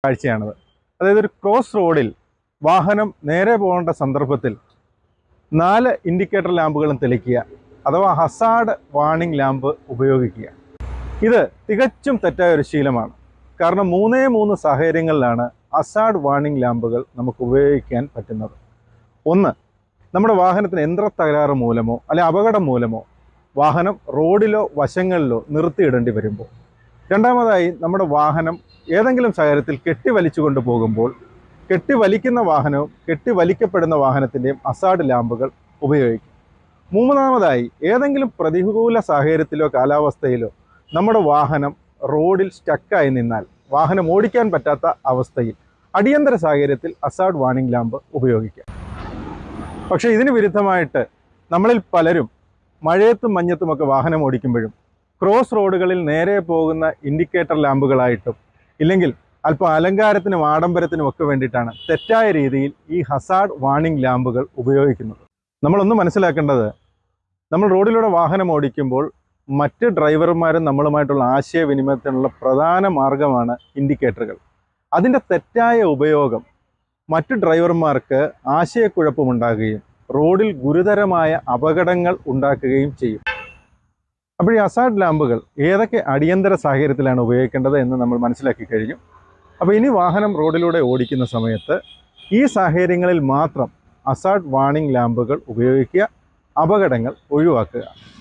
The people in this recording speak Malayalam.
കാഴ്ചയാണത് അതായത് ഒരു ക്രോസ് റോഡിൽ വാഹനം നേരെ പോകേണ്ട സന്ദർഭത്തിൽ നാല് ഇൻഡിക്കേറ്റർ ലാമ്പുകളും തെളിക്കുക അഥവാ ഹസാഡ് വാണിംഗ് ലാമ്പ് ഉപയോഗിക്കുക ഇത് തികച്ചും തെറ്റായ ഒരു ശീലമാണ് കാരണം മൂന്നേ മൂന്ന് സാഹചര്യങ്ങളിലാണ് അസാഡ് വാണിംഗ് ലാമ്പുകൾ നമുക്ക് ഉപയോഗിക്കാൻ പറ്റുന്നത് ഒന്ന് നമ്മുടെ വാഹനത്തിന് യന്ത്ര തകരാറ് മൂലമോ അല്ലെ അപകടം മൂലമോ വാഹനം റോഡിലോ വശങ്ങളിലോ നിർത്തിയിടേണ്ടി വരുമ്പോൾ രണ്ടാമതായി നമ്മുടെ വാഹനം ഏതെങ്കിലും സാഹചര്യത്തിൽ കെട്ടിവലിച്ചു കൊണ്ട് പോകുമ്പോൾ കെട്ടിവലിക്കുന്ന വാഹനവും കെട്ടിവലിക്കപ്പെടുന്ന വാഹനത്തിൻ്റെയും അസാഡ് ലാമ്പുകൾ ഉപയോഗിക്കും മൂന്നാമതായി ഏതെങ്കിലും പ്രതികൂല സാഹചര്യത്തിലോ കാലാവസ്ഥയിലോ നമ്മുടെ വാഹനം റോഡിൽ സ്റ്റക്കായി നിന്നാൽ വാഹനം ഓടിക്കാൻ പറ്റാത്ത അവസ്ഥയിൽ അടിയന്തര സാഹചര്യത്തിൽ അസാഡ് വാണിംഗ് ലാമ്പ് ഉപയോഗിക്കാം പക്ഷേ ഇതിന് വിരുദ്ധമായിട്ട് നമ്മളിൽ പലരും മഴയത്തും മഞ്ഞത്തുമൊക്കെ വാഹനം ഓടിക്കുമ്പോഴും ക്രോസ് റോഡുകളിൽ നേരെ പോകുന്ന ഇൻഡിക്കേറ്റർ ലാമ്പുകളായിട്ടും ഇല്ലെങ്കിൽ അല്പം അലങ്കാരത്തിനും ആഡംബരത്തിനും ഒക്കെ വേണ്ടിയിട്ടാണ് തെറ്റായ രീതിയിൽ ഈ ഹസാഡ് വാണിംഗ് ലാമ്പുകൾ ഉപയോഗിക്കുന്നത് നമ്മളൊന്ന് മനസ്സിലാക്കേണ്ടത് നമ്മൾ റോഡിലൂടെ വാഹനം ഓടിക്കുമ്പോൾ മറ്റ് ഡ്രൈവർമാരും നമ്മളുമായിട്ടുള്ള ആശയവിനിമയത്തിനുള്ള പ്രധാന മാർഗമാണ് ഇൻഡിക്കേറ്ററുകൾ അതിൻ്റെ തെറ്റായ ഉപയോഗം മറ്റു ഡ്രൈവർമാർക്ക് ആശയക്കുഴപ്പമുണ്ടാകുകയും റോഡിൽ ഗുരുതരമായ അപകടങ്ങൾ ഉണ്ടാക്കുകയും ചെയ്യും അപ്പോൾ ഈ അസാഡ് ലാമ്പുകൾ ഏതൊക്കെ അടിയന്തര സാഹചര്യത്തിലാണ് ഉപയോഗിക്കേണ്ടത് എന്ന് നമ്മൾ മനസ്സിലാക്കി കഴിഞ്ഞു അപ്പോൾ ഇനി വാഹനം റോഡിലൂടെ ഓടിക്കുന്ന സമയത്ത് ഈ സാഹചര്യങ്ങളിൽ മാത്രം അസാഡ് വാണിംഗ് ലാമ്പുകൾ ഉപയോഗിക്കുക അപകടങ്ങൾ ഒഴിവാക്കുക